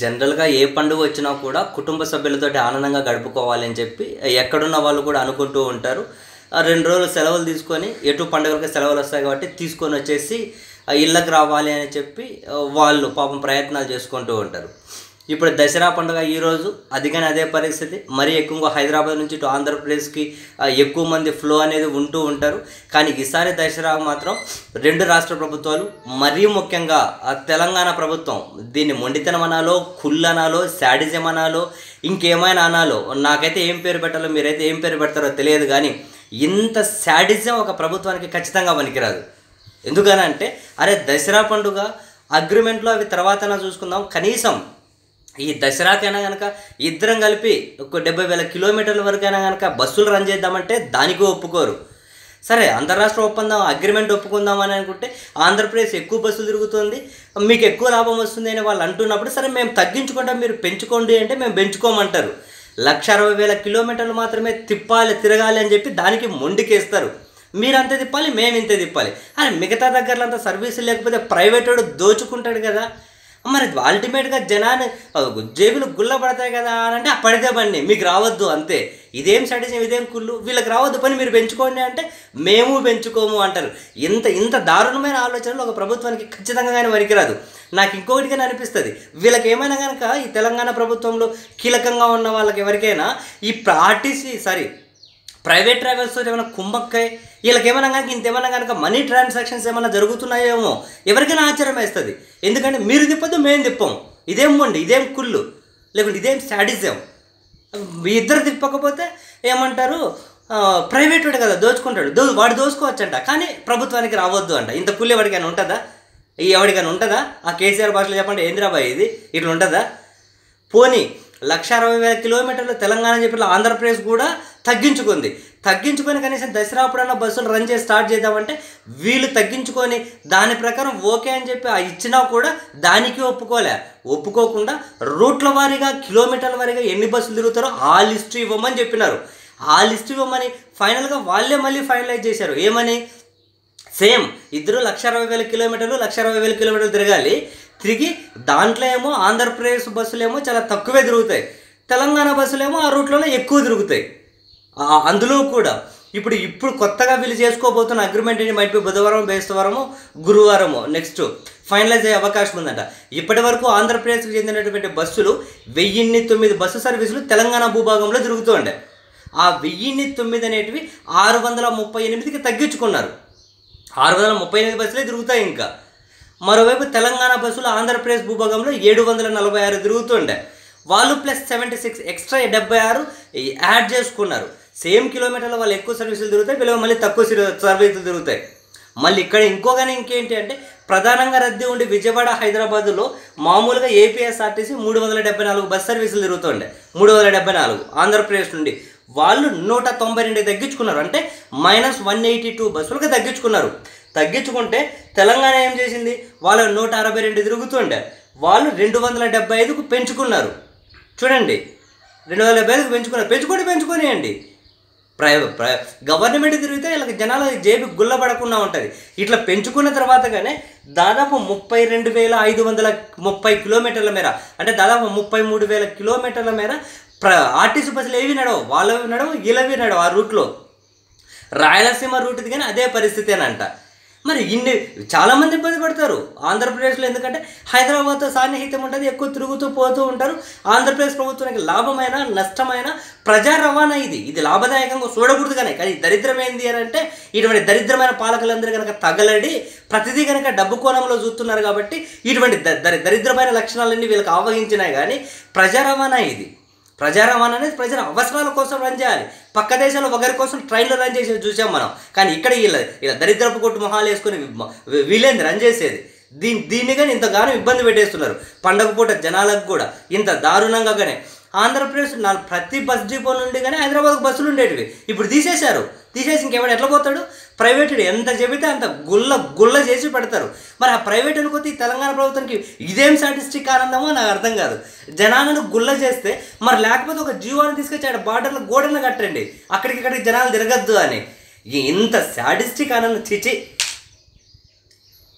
జనరల్గా ఏ పండుగ వచ్చినా కూడా కుటుంబ సభ్యులతోటి ఆనందంగా గడుపుకోవాలి అని చెప్పి ఎక్కడున్న వాళ్ళు కూడా అనుకుంటూ ఉంటారు ఆ రెండు రోజులు సెలవులు తీసుకొని ఎటు పండుగలకి సెలవులు వస్తాయి కాబట్టి తీసుకొని వచ్చేసి ఆ ఇళ్ళకి రావాలి అని చెప్పి ఆ, వాళ్ళు పాపం ప్రయత్నాలు చేసుకుంటూ ఉంటారు ఇప్పుడు దసరా పండుగ ఈరోజు అదిగానే అదే పరిస్థితి మరీ ఎక్కువగా హైదరాబాద్ నుంచి ఇటు ఆంధ్రప్రదేశ్కి ఆ, ఎక్కువ మంది ఫ్లో అనేది ఉంటూ ఉంటారు కానీ ఈసారి దసరా మాత్రం రెండు రాష్ట్ర ప్రభుత్వాలు మరీ ముఖ్యంగా ఆ తెలంగాణ ప్రభుత్వం దీన్ని మొండితనం అనాలో కుళ్ళు అనాలో శాడిజం అనాలో ఇంకేమైనా అనాలో నాకైతే ఏం పేరు పెట్టాలో మీరైతే ఏం పేరు పెడతారో తెలియదు కానీ ఇంత శాడిజం ఒక ప్రభుత్వానికి ఖచ్చితంగా పనికిరాదు ఎందుకనంటే అరే దసరా పండుగ అగ్రిమెంట్లో అవి తర్వాతనా చూసుకుందాం కనీసం ఈ దసరాకైనా కనుక ఇద్దరం కలిపి ఒక డెబ్బై వేల కిలోమీటర్ల వరకైనా కనుక బస్సులు రన్ చేద్దామంటే దానికి ఒప్పుకోరు సరే అంతరాష్ట్ర ఒప్పందం అగ్రిమెంట్ ఒప్పుకుందాం అని అనుకుంటే ఆంధ్రప్రదేశ్ ఎక్కువ బస్సులు తిరుగుతుంది మీకు ఎక్కువ లాభం వస్తుంది అని వాళ్ళు అంటున్నప్పుడు సరే మేము తగ్గించుకుంటాం మీరు పెంచుకోండి అంటే మేము పెంచుకోమంటారు లక్ష అరవై వేల కిలోమీటర్లు మాత్రమే తిప్పాలి తిరగాలి అని చెప్పి దానికి మొండికేస్తారు మీరు అంతే తిప్పాలి మేము ఇంతే తిప్పాలి అని మిగతా దగ్గరలో అంత సర్వీసులు లేకపోతే ప్రైవేట్ వాడు దోచుకుంటాడు కదా మరి అల్టిమేట్గా జనాన్ని ఆ, జేబులు గుల్ల పడతాయి కదా అని అంటే ఆ పడితే బండి మీకు రావద్దు అంతే ఇదేం స్ట్రాటజీ ఇదేం కుళ్ళు వీళ్ళకి రావద్దు పని మీరు పెంచుకోండి అంటే మేము పెంచుకోము అంటారు ఇంత ఇంత దారుణమైన ఆలోచనలు ఒక ప్రభుత్వానికి ఖచ్చితంగా కానీ వనికిరాదు నాకు ఇంకొకటి కానీ అనిపిస్తుంది వీళ్ళకి ఏమైనా కనుక ఈ తెలంగాణ ప్రభుత్వంలో కీలకంగా ఉన్న వాళ్ళకి ఎవరికైనా ఈ ఆర్టీసీ సారీ ప్రైవేట్ ట్రావెల్స్తో ఏమైనా కుమ్మక్కై వీళ్ళకి ఏమైనా కనుక ఇంతేమైనా కనుక మనీ ట్రాన్సాక్షన్స్ ఏమైనా జరుగుతున్నాయేమో ఎవరికైనా ఆశ్చర్యం వేస్తుంది ఎందుకంటే మీరు తిప్పొద్దు మేము తిప్పం ఇదేం మొండి ఇదేం కుళ్ళు లేకుంటే ఇదేం శాడిజం మీ ఇద్దరు తిప్పకపోతే ఏమంటారు ఆ, ప్రైవేట్ వాడు కదా దోచుకుంటాడు దో వాడు దోచుకోవచ్చంట కానీ ప్రభుత్వానికి రావద్దు అంట ఇంత కుళ్ళు ఎవరికైనా ఉంటుందా ఈ ఎవరికైనా ఉంటుందా ఆ కేసీఆర్ భాషలో చెప్పండి ఏంద్రాబాయ్ ఇది ఇట్లా ఉంటుందా పోనీ లక్ష అరవై వేల కిలోమీటర్లు తెలంగాణ చెప్పి ఆంధ్రప్రదేశ్ కూడా తగ్గించుకుంది తగ్గించుకొని కనీసం దసరా అప్పుడన్నా బస్సులు రన్ చేసి స్టార్ట్ చేద్దామంటే వీళ్ళు తగ్గించుకొని దాని ప్రకారం ఓకే అని చెప్పి ఆ ఇచ్చినా కూడా దానికి ఒప్పుకోలే ఒప్పుకోకుండా రూట్ల వారీగా కిలోమీటర్ల వారీగా ఎన్ని బస్సులు తిరుగుతారో ఆ లిస్టు ఇవ్వమని చెప్పినారు ఆ లిస్ట్ ఇవ్వమని ఫైనల్గా వాళ్ళే మళ్ళీ ఫైనలైజ్ చేశారు ఏమని సేమ్ ఇద్దరు లక్ష అరవై వేల కిలోమీటర్లు లక్ష అరవై వేల కిలోమీటర్లు తిరగాలి తిరిగి దాంట్లో ఏమో ఆంధ్రప్రదేశ్ బస్సులేమో చాలా తక్కువే తిరుగుతాయి తెలంగాణ బస్సులేమో ఆ రూట్లోనే ఎక్కువ తిరుగుతాయి ఆ- అందులో కూడా ఇప్పుడు ఇప్పుడు కొత్తగా వీళ్ళు చేసుకోబోతున్న అగ్రిమెంట్ ఏంటి మైట్ బి బుధవారం బేస్తవారము గురువారము నెక్స్ట్ ఫైనలైజ్ అయ్యే అవకాశం ఉందంట ఇప్పటి వరకు ఆంధ్రప్రదేశ్కి చెందినటువంటి బస్సులు వెయ్యిన్ని తొమ్మిది బస్సు సర్వీసులు తెలంగాణ భూభాగంలో తిరుగుతూ ఉండే ఆ వెయ్యిన్ని తొమ్మిది అనేటివి ఆరు వందల ముప్పై ఎనిమిదికి తగ్గించుకున్నారు ఆరు వందల ముప్పై ఎనిమిది బస్సులే తిరుగుతాయి ఇంకా మరోవైపు తెలంగాణ బస్సులు ఆంధ్రప్రదేశ్ భూభాగంలో ఏడు వందల నలభై ఆరు తిరుగుతుండే వాళ్ళు ప్లస్ సెవెంటీ సిక్స్ ఎక్స్ట్రా డెబ్బై ఆరు యాడ్ చేసుకున్నారు సేమ్ కిలోమీటర్ల వాళ్ళు ఎక్కువ సర్వీసులు తిరుగుతాయి వీళ్ళు మళ్ళీ తక్కువ సిర్- సర్వీసులు తిరుగుతాయి మళ్ళీ ఇక్కడ ఇంకోగానే ఇంకేంటి అంటే ప్రధానంగా రద్దీ ఉండి విజయవాడ హైదరాబాద్లో మామూలుగా ఏపీఎస్ఆర్టీసీ మూడు వందల డెబ్బై నాలుగు బస్ సర్వీసులు తిరుగుతుండే మూడు వందల డెబ్బై నాలుగు ఆంధ్రప్రదేశ్ నుండి వాళ్ళు నూట తొంభై రెండు తగ్గించుకున్నారు అంటే మైనస్ వన్ ఎయిటీ టూ బస్సులకు తగ్గించుకున్నారు తగ్గించుకుంటే తెలంగాణ ఏం చేసింది వాళ్ళు నూట అరవై రెండు తిరుగుతుండే వాళ్ళు రెండు వందల డెబ్బై ఐదుకు పెంచుకున్నారు చూడండి రెండు వందల డెబ్బై ఐదుకు పెంచుకున్నారు పెంచుకొని పెంచుకొనియండి ప్రై ప్రై గవర్నమెంట్ తిరిగితే వీళ్ళకి జనాల జేబు గుల్లబడకుండా ఉంటుంది ఇట్లా పెంచుకున్న తర్వాతగానే దాదాపు ముప్పై రెండు వేల ఐదు వందల ముప్పై కిలోమీటర్ల మేర అంటే దాదాపు ముప్పై మూడు వేల కిలోమీటర్ల మేర ప్ర ఆర్టీసీ బస్సులు ఏవి నడవు వాళ్ళవి నడవు వీళ్ళవి నడవు ఆ రూట్లో రాయలసీమ రూట్ది కానీ అదే పరిస్థితేనంట మరి ఇన్ని చాలామంది ఇబ్బంది పడతారు ఆంధ్రప్రదేశ్లో ఎందుకంటే హైదరాబాద్తో సాన్నిహిత్యం ఉంటుంది ఎక్కువ తిరుగుతూ పోతూ ఉంటారు ఆంధ్రప్రదేశ్ ప్రభుత్వానికి లాభమైన నష్టమైన ప్రజా రవాణా ఇది ఇది లాభదాయకంగా చూడకూడదు కానీ కానీ దరిద్రం ఏంది అని అంటే ఇటువంటి దరిద్రమైన పాలకులందరూ కనుక తగలడి ప్రతిదీ కనుక డబ్బు కోణంలో చూస్తున్నారు కాబట్టి ఇటువంటి ద- దరి- దరిద్రమైన లక్షణాలన్నీ వీళ్ళకి ఆవహించినాయి కానీ ప్రజా రవాణా ఇది ప్రజా రవాణా అనేది ప్రజల అవసరాల కోసం రన్ చేయాలి పక్క దేశాల్లో ఒకరి కోసం ట్రైన్లో రన్ చేసేది చూసాం మనం కానీ ఇక్కడ వీళ్ళ ఇలా దరిద్రపు కొట్టు మొహాలు వేసుకొని వీ- వీళ్ళేంది రన్ చేసేది దీని దీన్ని కానీ ఇంతగానో ఇబ్బంది పెట్టేస్తున్నారు పండగ పూట జనాలకు కూడా ఇంత దారుణంగా కానీ ఆంధ్రప్రదేశ్ నా ప్రతి బస్ డిపో నుండి కానీ హైదరాబాద్ బస్సులు ఉండేటివి ఇప్పుడు తీసేశారు తీసేసి ఇంకెవడు ఎట్లా పోతాడు ప్రైవేట్ ఎంత చెబితే అంత గుల్ల గుల్ల చేసి పెడతారు మరి ఆ ప్రైవేట్ అనుకోతే ఈ తెలంగాణ ప్రభుత్వానికి ఇదేం సాటిస్టిక్ ఆనందమో నాకు అర్థం కాదు జనాలను గుల్ల చేస్తే మరి లేకపోతే ఒక జీవాన్ని తీసుకొచ్చి ఆడ బార్డర్లో గోడను కట్టండి అక్కడికి ఇక్కడికి జనాలు తిరగద్దు అని ఇంత సాటిస్టిక్ ఆనందం చిచి